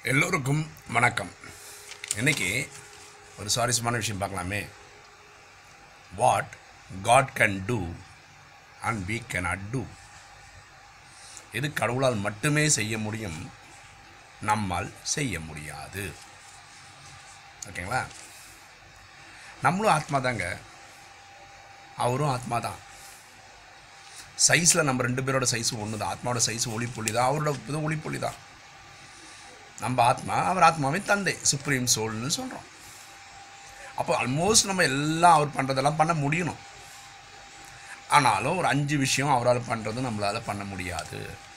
எல்லோருக்கும் வணக்கம் இன்னைக்கு ஒரு சுவாரஸ்யமான விஷயம் பார்க்கலாமே what God can do and we cannot do எது கடவுளால் மட்டுமே செய்ய முடியும் நம்மால் செய்ய முடியாது ஓகேங்களா நம்மளும் ஆத்மா தாங்க அவரும் ஆத்மா தான் சைஸில் நம்ம ரெண்டு பேரோட சைஸும் ஒன்று தான் ஆத்மாவோட சைஸ் ஒளிப்புள்ளி தான் அவரோட இது ஒளிப்புள்ளி தான் நம்ம ஆத்மா அவர் ஆத்மாவின் தந்தை சுப்ரீம் சோல்னு சொல்கிறோம் அப்போ ஆல்மோஸ்ட் நம்ம எல்லாம் அவர் பண்ணுறதெல்லாம் பண்ண முடியணும் ஆனாலும் ஒரு அஞ்சு விஷயம் அவரால் பண்ணுறது நம்மளால் பண்ண முடியாது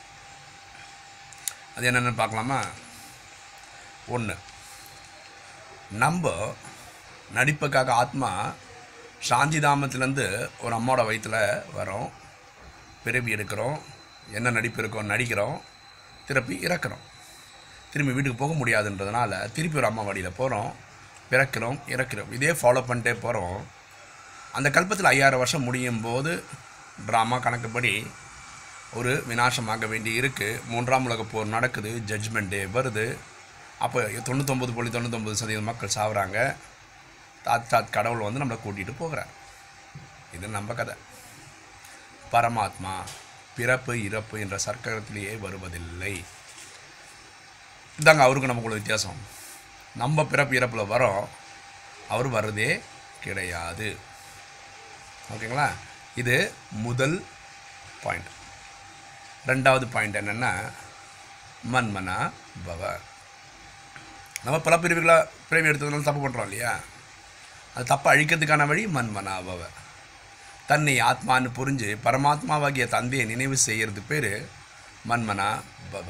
அது என்னென்னு பார்க்கலாமா ஒன்று நம்ம நடிப்புக்காக ஆத்மா சாந்தி தாமத்துலேருந்து ஒரு அம்மாவோட வயித்துல வரோம் பிறவி எடுக்கிறோம் என்ன நடிப்பு இருக்கோம் நடிக்கிறோம் திருப்பி இறக்குறோம் திரும்பி வீட்டுக்கு போக முடியாதுன்றதுனால திருப்பி ஒரு அம்மா வழியில் போகிறோம் பிறக்கிறோம் இறக்கிறோம் இதே ஃபாலோ பண்ணிட்டே போகிறோம் அந்த கல்பத்தில் ஐயாயிரம் வருஷம் முடியும் போது ட்ராமா கணக்குப்படி ஒரு விநாசமாக வேண்டி இருக்குது மூன்றாம் உலகப் போர் நடக்குது ஜட்ஜ்மெண்ட் டே வருது அப்போ தொண்ணூத்தொம்பது புள்ளி தொண்ணூத்தொம்பது சதவீதம் மக்கள் சாவுறாங்க தாத் தாத் கடவுள் வந்து நம்மளை கூட்டிகிட்டு போகிறார் இது நம்ம கதை பரமாத்மா பிறப்பு இறப்பு என்ற சர்க்கரத்திலேயே வருவதில்லை இதாங்க அவருக்கு நமக்குள்ள வித்தியாசம் நம்ம பிறப்பு இறப்பில் வரோம் அவர் வர்றதே கிடையாது ஓகேங்களா இது முதல் பாயிண்ட் ரெண்டாவது பாயிண்ட் என்னென்னா மன்மனா பவ நம்ம பல பிரிவுகளாக பிறவி எடுத்ததுனால தப்பு பண்ணுறோம் இல்லையா அது தப்பை அழிக்கிறதுக்கான வழி மன்மனா பவ தன்னை ஆத்மான்னு புரிஞ்சு பரமாத்மாவாகிய தந்தையை நினைவு செய்கிறது பேர் மன்மனா பவ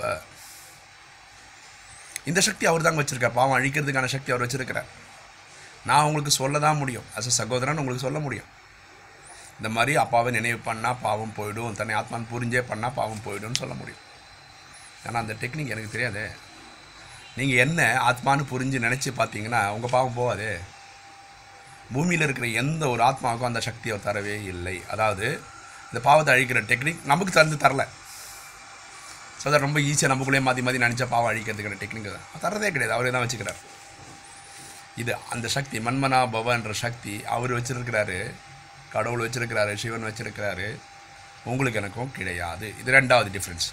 இந்த சக்தி அவர் தாங்க வச்சுருக்கார் பாவம் அழிக்கிறதுக்கான சக்தி அவர் வச்சுருக்கிறார் நான் உங்களுக்கு சொல்ல தான் முடியும் அஸ் அ சகோதரன் உங்களுக்கு சொல்ல முடியும் இந்த மாதிரி அப்பாவை நினைவு பண்ணால் பாவம் போயிடும் தன்னை ஆத்மான் புரிஞ்சே பண்ணால் பாவம் போயிடும்னு சொல்ல முடியும் ஏன்னா அந்த டெக்னிக் எனக்கு தெரியாதே நீங்கள் என்ன ஆத்மான்னு புரிஞ்சு நினச்சி பார்த்தீங்கன்னா உங்கள் பாவம் போகாதே பூமியில் இருக்கிற எந்த ஒரு ஆத்மாவுக்கும் அந்த சக்தி அவர் தரவே இல்லை அதாவது இந்த பாவத்தை அழிக்கிற டெக்னிக் நமக்கு தந்து தரல ஸோ அதை ரொம்ப ஈஸியாக நமக்குள்ளே மாற்றி மாற்றி நினச்சா பாவம் அழிக்கிறதுக்கான டெக்னிக் தான் தரதே கிடையாது அவரே தான் வச்சுக்கிறார் இது அந்த சக்தி மன்மனா பவன்ற சக்தி அவர் வச்சிருக்கிறாரு கடவுள் வச்சிருக்கிறாரு சிவன் வச்சிருக்கிறாரு உங்களுக்கு எனக்கும் கிடையாது இது ரெண்டாவது டிஃப்ரென்ஸ்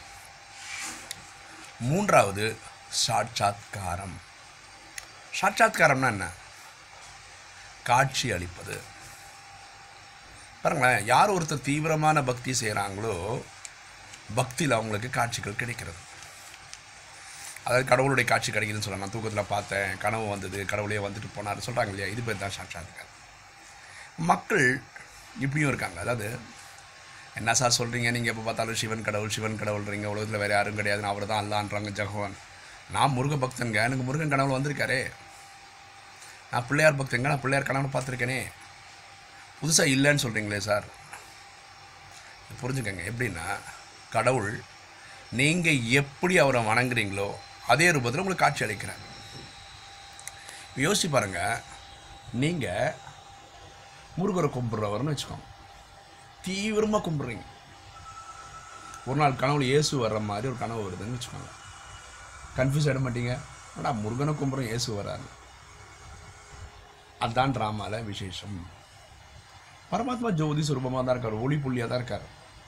மூன்றாவது சாட்சாத்காரம் சாட்சாத்காரம்னா என்ன காட்சி அளிப்பது பாருங்களேன் யார் ஒருத்தர் தீவிரமான பக்தி செய்கிறாங்களோ பக்தியில் அவங்களுக்கு காட்சிகள் கிடைக்கிறது அதாவது கடவுளுடைய காட்சி கிடைக்குதுன்னு சொல்லலாம் நான் தூக்கத்தில் பார்த்தேன் கனவு வந்தது கடவுளே வந்துட்டு போனார் சொல்கிறாங்க இல்லையா இது பேர் தான் சாட்சாத்காரம் மக்கள் இப்படியும் இருக்காங்க அதாவது என்ன சார் சொல்கிறீங்க நீங்கள் எப்போ பார்த்தாலும் சிவன் கடவுள் சிவன் கடவுள்றீங்க உலகத்தில் வேறு யாரும் கிடையாதுன்னு அவர் தான் அல்லான்றாங்க ஜகவான் நான் முருக பக்தனுங்க எனக்கு முருகன் கடவுள் வந்திருக்காரே நான் பிள்ளையார் பக்தங்க நான் பிள்ளையார் கனவு பார்த்துருக்கேனே புதுசாக இல்லைன்னு சொல்கிறீங்களே சார் புரிஞ்சுக்கங்க எப்படின்னா கடவுள் நீங்கள் எப்படி அவரை வணங்குறீங்களோ அதே ரூபத்தில் உங்களுக்கு காட்சி அளிக்கிறார் யோசிச்சு பாருங்கள் நீங்கள் முருகரை கும்பிட்றவர்னு வச்சுக்கோங்க தீவிரமாக கும்பிட்றீங்க ஒரு நாள் கனவுல இயேசு வர்ற மாதிரி ஒரு கனவு வருதுன்னு வச்சுக்கோங்க கன்ஃபியூஸ் ஆகிட மாட்டீங்க ஆனால் முருகனை கும்பிட்றோம் இயேசு வராரு அதுதான் ட்ராமாவில் விசேஷம் பரமாத்மா ஜோதி சுரூபமாக தான் இருக்கார் ஒளி புள்ளியாக தான் இருக்கார்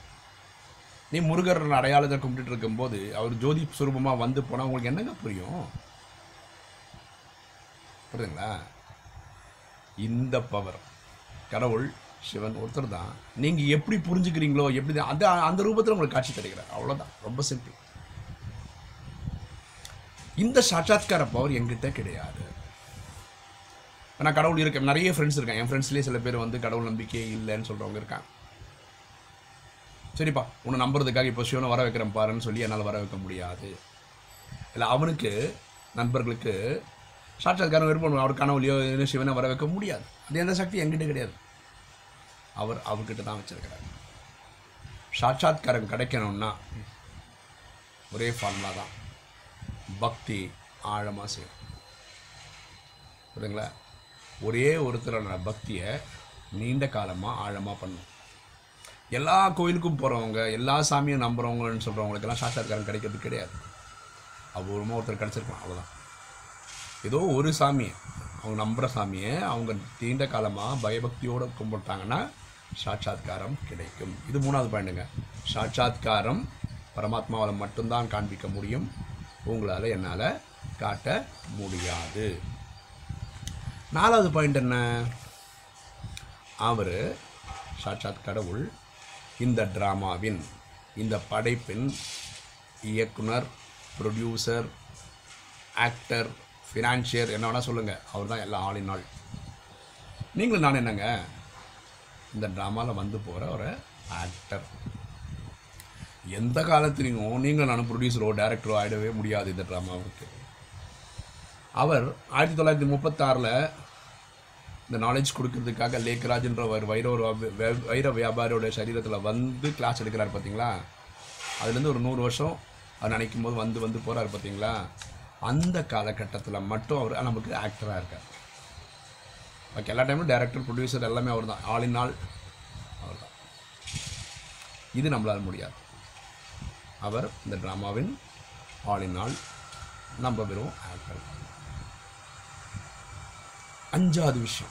நீ முருகர் அடையாளத்தை கும்பிட்டுட்டு இருக்கும்போது அவர் ஜோதி சுரூபமாக வந்து போனால் உங்களுக்கு என்னங்க புரியும் புரியுதுங்களா இந்த பவர் கடவுள் சிவன் ஒருத்தர் தான் நீங்கள் எப்படி புரிஞ்சுக்கிறீங்களோ எப்படி தான் அந்த அந்த ரூபத்தில் உங்களுக்கு காட்சி கிடைக்கிறார் அவ்வளோதான் ரொம்ப சிம்பிள் இந்த சாட்சாத்கார பவர் எங்கிட்ட கிடையாது நான் கடவுள் இருக்கேன் நிறைய ஃப்ரெண்ட்ஸ் இருக்கேன் என் ஃப்ரெண்ட்ஸ்லேயே சில பேர் வந்து கடவுள் நம்பிக்கையே இல்லைன்னு சொல்கிறவங்க இருக்காங்க சரிப்பா உன்னை நம்புறதுக்காக இப்போ சிவனை வர வைக்கிறேன் பாருன்னு சொல்லி என்னால் வர வைக்க முடியாது இல்லை அவனுக்கு நண்பர்களுக்கு சாட்சாத்காரம் விருப்பம் அவர் கனவுலையோ இல்லை சிவனை வர வைக்க முடியாது அது எந்த சக்தி என்கிட்ட கிடையாது அவர் அவர்கிட்ட தான் வச்சிருக்கிறார் சாட்சாத்காரம் கிடைக்கணும்னா ஒரே ஃபார்முலா தான் பக்தி ஆழமாக செய்யும் புரியுதுங்களா ஒரே ஒருத்தரோட பக்தியை நீண்ட காலமாக ஆழமாக பண்ணும் எல்லா கோயிலுக்கும் போகிறவங்க எல்லா சாமியும் நம்புகிறவங்கன்னு சொல்கிறவங்களுக்கெல்லாம் சாட்சாத்காரம் கிடைக்கிறது கிடையாது அபூர்வமாக ஒருத்தர் கிடச்சிருக்கலாம் அவ்வளோதான் ஏதோ ஒரு சாமியை அவங்க நம்புகிற சாமியை அவங்க நீண்ட காலமாக பயபக்தியோடு கும்பிட்டாங்கன்னா சாட்சாத்காரம் கிடைக்கும் இது மூணாவது பாயிண்ட்டுங்க சாட்சாத்காரம் பரமாத்மாவால் மட்டும்தான் காண்பிக்க முடியும் உங்களால் என்னால் காட்ட முடியாது நாலாவது பாயிண்ட் என்ன அவர் சாட்சாத் கடவுள் இந்த ட்ராமாவின் இந்த படைப்பின் இயக்குனர் ப்ரொடியூசர் ஆக்டர் ஃபினான்ஷியர் என்ன வேணால் சொல்லுங்கள் அவர் தான் எல்லாம் ஆல் இன் ஆல் நீங்களும் நான் என்னங்க இந்த ட்ராமாவில் வந்து போகிற ஒரு ஆக்டர் எந்த காலத்துலையும் நீங்களும் நானும் ப்ரொடியூசரோ டைரக்டரோ ஆகிடவே முடியாது இந்த ட்ராமாவுக்கு அவர் ஆயிரத்தி தொள்ளாயிரத்தி முப்பத்தாறில் இந்த நாலேஜ் கொடுக்கறதுக்காக லேக்ராஜ்ன்ற ஒரு வைர ஒரு வே- வைர வியாபாரியோட சரீரத்தில் வந்து கிளாஸ் எடுக்கிறார் பார்த்தீங்களா அதுலேருந்து ஒரு நூறு வருஷம் அவர் நினைக்கும் போது வந்து வந்து போகிறார் பார்த்தீங்களா அந்த காலகட்டத்தில் மட்டும் அவர் நமக்கு ஆக்டராக இருக்கார் ஓகே எல்லா டைமும் டைரக்டர் ப்ரொடியூசர் எல்லாமே அவர் தான் ஆல் இன் ஆல் அவர் தான் இது நம்மளால் முடியாது அவர் இந்த ட்ராமாவின் ஆல் இன் ஆல் நம்ம வெறும் ஆக்டர் அஞ்சாவது விஷயம்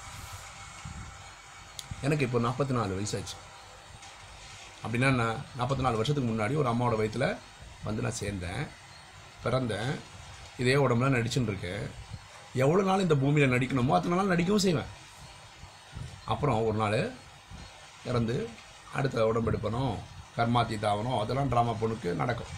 எனக்கு இப்போ நாற்பத்தி நாலு வயசாச்சு அப்படின்னா நான் நாற்பத்தி நாலு வருஷத்துக்கு முன்னாடி ஒரு அம்மாவோட வயித்துல வந்து நான் சேர்ந்தேன் பிறந்தேன் இதே உடம்புல நடிச்சுன்னு இருக்கேன் எவ்வளோ நாள் இந்த பூமியில் நடிக்கணுமோ அத்தனை நாள் நடிக்கவும் செய்வேன் அப்புறம் ஒரு நாள் இறந்து அடுத்த உடம்பு எடுப்பணும் கர்மாத்தீத் ஆகணும் அதெல்லாம் ட்ராமா பொண்ணுக்கு நடக்கும்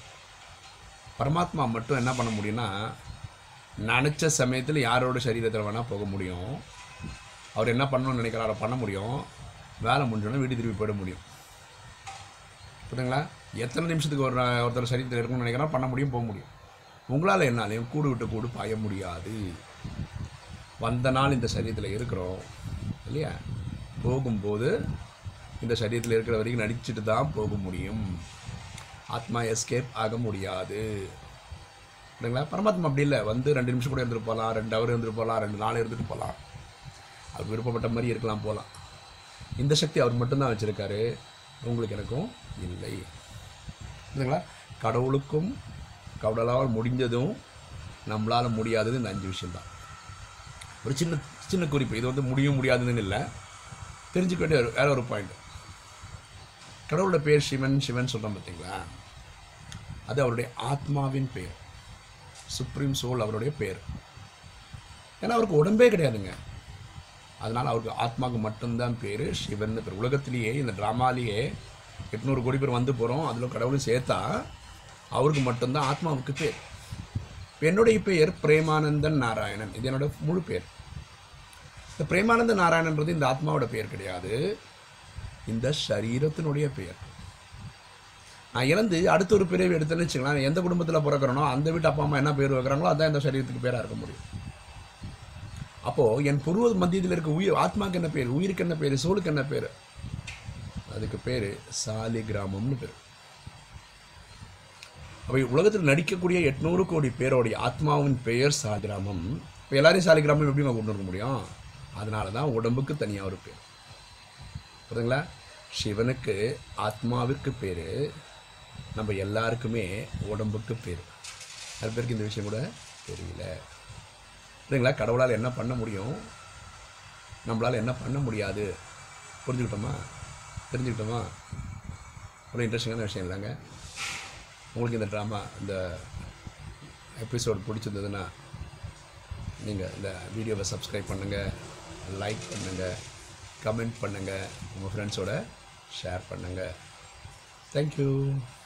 பரமாத்மா மட்டும் என்ன பண்ண முடியும்னா நினச்ச சமயத்தில் யாரோட சரீரத்தில் வேணால் போக முடியும் அவர் என்ன பண்ணணும்னு நினைக்கிறாரோ பண்ண முடியும் வேலை முடிஞ்சோடனே வீடு திரும்பி போயிட முடியும் புரியுதுங்களா எத்தனை நிமிஷத்துக்கு ஒரு ஒருத்தர் சரீரத்தில் இருக்கணும்னு நினைக்கிறா பண்ண முடியும் போக முடியும் உங்களால் என்னாலையும் கூடு விட்டு கூடு பாய முடியாது வந்த நாள் இந்த சரீரத்தில் இருக்கிறோம் இல்லையா போகும்போது இந்த சரீரத்தில் இருக்கிற வரைக்கும் நடிச்சுட்டு தான் போக முடியும் ஆத்மா எஸ்கேப் ஆக முடியாது இல்லைங்களா பரமாத்மா அப்படி இல்லை வந்து ரெண்டு நிமிஷம் கூட இருந்துட்டு போகலாம் ரெண்டு ஹவர் இருந்துட்டு போகலாம் ரெண்டு நாள் இருந்துட்டு போகலாம் அவர் விருப்பப்பட்ட மாதிரி இருக்கலாம் போகலாம் இந்த சக்தி அவர் மட்டும்தான் வச்சுருக்காரு உங்களுக்கு எனக்கும் இல்லை இல்லைங்களா கடவுளுக்கும் கடவுளால் முடிஞ்சதும் நம்மளால் முடியாதது இந்த அஞ்சு விஷயம்தான் ஒரு சின்ன சின்ன குறிப்பு இது வந்து முடியும் முடியாதுன்னு இல்லை தெரிஞ்சுக்க வேண்டிய ஒரு- வேற ஒரு பாயிண்ட் கடவுளோட பேர் சிவன் சிவன் சொல்கிறோம் பார்த்தீங்களா அது அவருடைய ஆத்மாவின் பெயர் சுப்ரீம் சோல் அவருடைய பேர் ஏன்னா அவருக்கு உடம்பே கிடையாதுங்க அதனால் அவருக்கு ஆத்மாவுக்கு மட்டும்தான் பேர் சிவன் பேர் உலகத்திலேயே இந்த ட்ராமாலேயே எட்நூறு கோடி பேர் வந்து போகிறோம் அதில் கடவுளும் சேர்த்தா அவருக்கு மட்டும்தான் ஆத்மாவுக்கு பேர் இப்ப என்னுடைய பெயர் பிரேமானந்தன் நாராயணன் இது என்னோட முழு பேர் இந்த பிரேமானந்த நாராயணன்றது இந்த ஆத்மாவோட பெயர் கிடையாது இந்த சரீரத்தினுடைய பெயர் நான் இறந்து அடுத்த ஒரு பிறவி எடுத்தேன்னு வச்சுக்கலாம் எந்த குடும்பத்தில் பிறக்கிறனோ அந்த வீட்டு அப்பா அம்மா என்ன பேர் வைக்கிறாங்களோ அதான் இந்த சரீரத்துக்கு பேராக இருக்க முடியும் அப்போது என் புருவ மத்தியத்தில் இருக்க உயிர் ஆத்மாக்கு என்ன பேர் உயிருக்கு என்ன பேர் சோலுக்கு என்ன பேர் அதுக்கு பேர் சாலி கிராமம்னு பேர் அப்போ உலகத்தில் நடிக்கக்கூடிய எட்நூறு கோடி பேரோடைய ஆத்மாவின் பெயர் சாலிகிராமம் இப்போ எல்லாரையும் சாலிகிராமம் எப்படி கொண்டு இருக்க முடியும் அதனால தான் உடம்புக்கு தனியாக ஒரு பேர் புரியுதுங்களா சிவனுக்கு ஆத்மாவிற்கு பேர் நம்ம எல்லாருக்குமே உடம்புக்கு பேர் சில பேருக்கு இந்த விஷயம் கூட தெரியல புரியுதுங்களா கடவுளால் என்ன பண்ண முடியும் நம்மளால் என்ன பண்ண முடியாது புரிஞ்சுக்கிட்டோமா தெரிஞ்சுக்கிட்டோமா ஒரு இன்ட்ரெஸ்டிங்கான விஷயம் இல்லைங்க உங்களுக்கு இந்த ட்ராமா இந்த எபிசோட் பிடிச்சிருந்ததுன்னா நீங்கள் இந்த வீடியோவை சப்ஸ்கிரைப் பண்ணுங்கள் லைக் பண்ணுங்கள் கமெண்ட் பண்ணுங்கள் உங்கள் ஃப்ரெண்ட்ஸோட ஷேர் பண்ணுங்கள் தேங்க்யூ